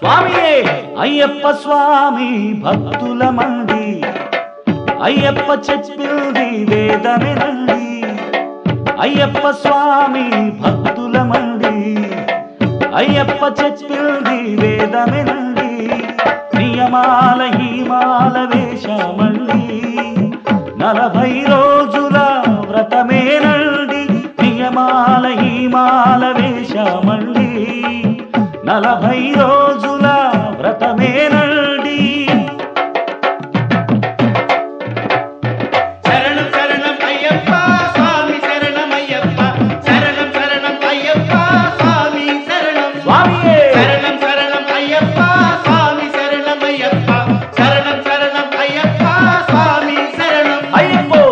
స్వామియే అయ్యప్ప స్వామి భక్తుల మండి అయ్యప్ప చెప్పింది వేదమేనండి అయ్యప్ప స్వామి భక్తుల మండి అయ్యప్ప చెప్పింది వేదమేనండి నియమాల హీమాల వేషమండి నలభై రోజుల వ్రతమేనండి నియమాల హీమాల వేషమండి నలభై రోజుల వ్రతమేనండి శరణం శరణం అయ్యప్ప స్వామి శరణం అయ్యప్ప శరణం శరణం అయ్యప్ప స్వామి శరణం స్వామియే శరణం శరణం అయ్యప్ప స్వామి శరణం అయ్యప్ప శరణం శరణం అయ్యప్ప స్వామి శరణం అయ్యప్పో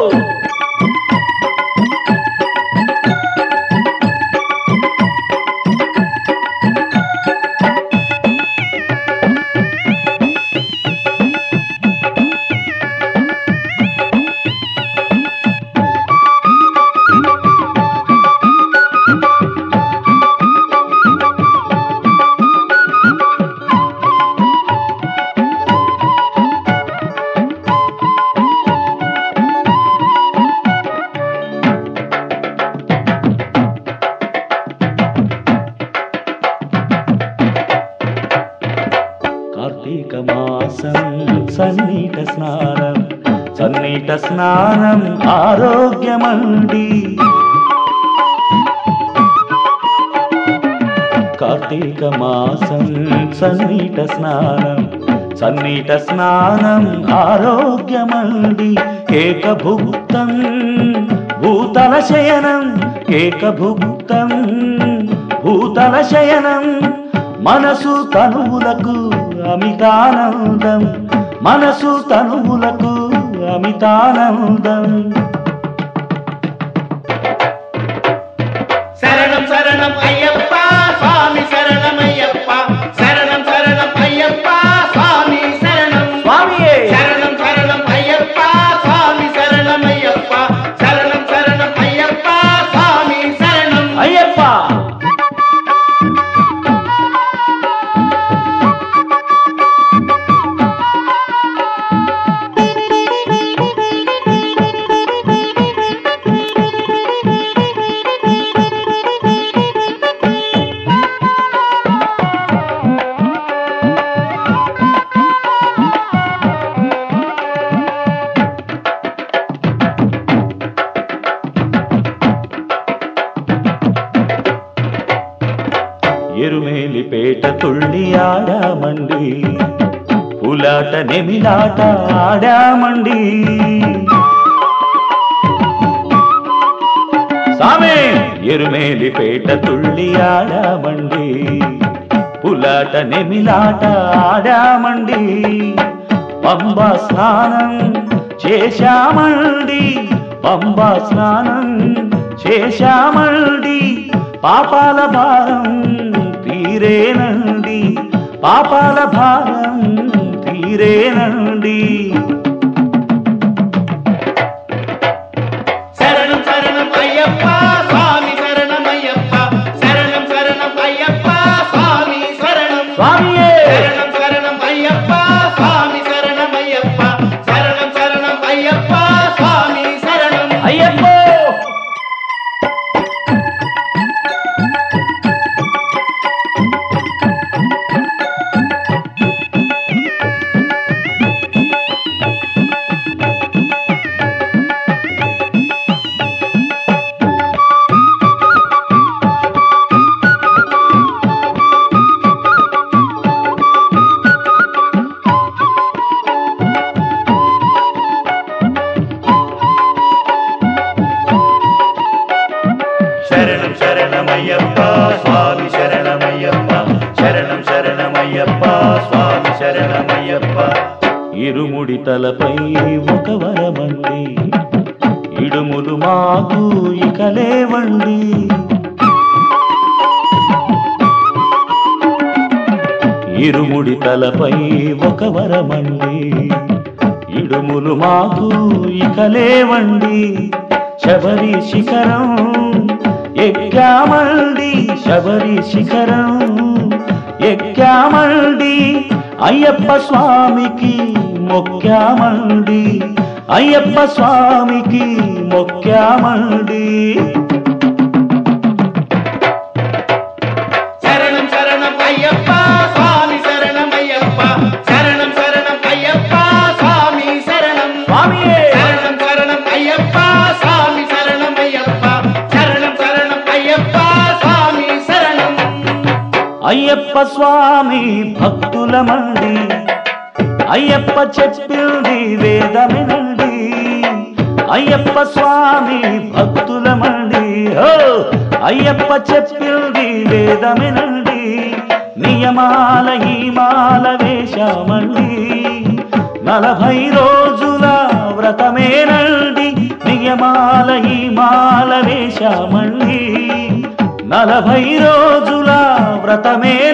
కార్తీక మాసం సన్నీట స్నానం సన్నీట స్నానం ఆరోగ్యమండి కార్తీక మాసం సన్నీట స్నానం సన్నీట స్నానం ఆరోగ్యమండి ఏకభుక్తం భూతల శయనం ఏకభుక్తం భూతల శయనం మనసు తనువులకు అమితానందం మనసు తనువులకు అమితానందం శరణం శరణం అయ్యప్ప స్వామి శరణం అయ్యప్ప శరణం శరణం అయ్యప్ప స్వామి శరణం స్వామియే శరణం శరణం అయ్యప్ప స్వామి శరణం అయ్యప్ప శరణం శరణం అయ్యప్ప స్వామి శరణం అయ్యప్ప ఎరుమేలిపేట తుళ్ళి ఆడామండి పులాట నెమిలాట ఆడామండి సామే ఎరుమేలిపేట తుళ్ళి ఆడామండి పులాట నెమిలాట ఆడామండి పంబా స్నానం చేశామండి పంబా స్నానం చేశామండి పాపాల భారం తీరేనండి పాపాల భారం తీరేనండి శరణం శరణం అయ్యప్ప స్వామి శరణం అయ్యప్ప శరణం శరణం అయ్యప్ప స్వామి శరణం స్వామియే శరణం శరణం అయ్యప్ప స్వామి శరణం అయ్యప్ప శరణం శరణం అయ్యప్ప స్వామి శరణం అయ్యప్పో శరణం శరణమయ్యప్ప స్వామి శరణమయ్యప్ప శరణం శరణమయ్యప్ప స్వామి శరణమయ్యప్ప ఇరుముడి తలపై ఒక వరమండి ఇడుములు మాకు ఇక లేవండి ఇరుముడి తలపై ఒక వరమండి ఇడుములు మాకు ఇక లేవండి శబరి శిఖరం ఎక్కామండి శబరి శిఖరం ఎక్కామండి అయ్యప్ప స్వామికి మొక్కామండి అయ్యప్ప స్వామికి మొక్కామండి శరణం శరణం అయ్యప్ప స్వామి శరణం అయ్యప్ప శరణం శరణం అయ్యప్ప స్వామి శరణం స్వామియే శరణం శరణం అయ్యప్ప స్వామి శరణం అయ్యప్ప శరణం శరణం అయ్యప్ప స్వామి శరణం అయ్యప్ప స్వామి భక్తులమండి అయ్యప్ప చెప్పింది వేదమినండి అయ్యప్ప స్వామి భక్తులమండి ఓ అయ్యప్ప చెప్పింది వేదమినండి నియమాల ఈ మాల వేశామండి నలభై రోజుల వ్రతమేనండి నియమాల ఈ మాల వేశామండి నలభై రోజుల వ్రతమే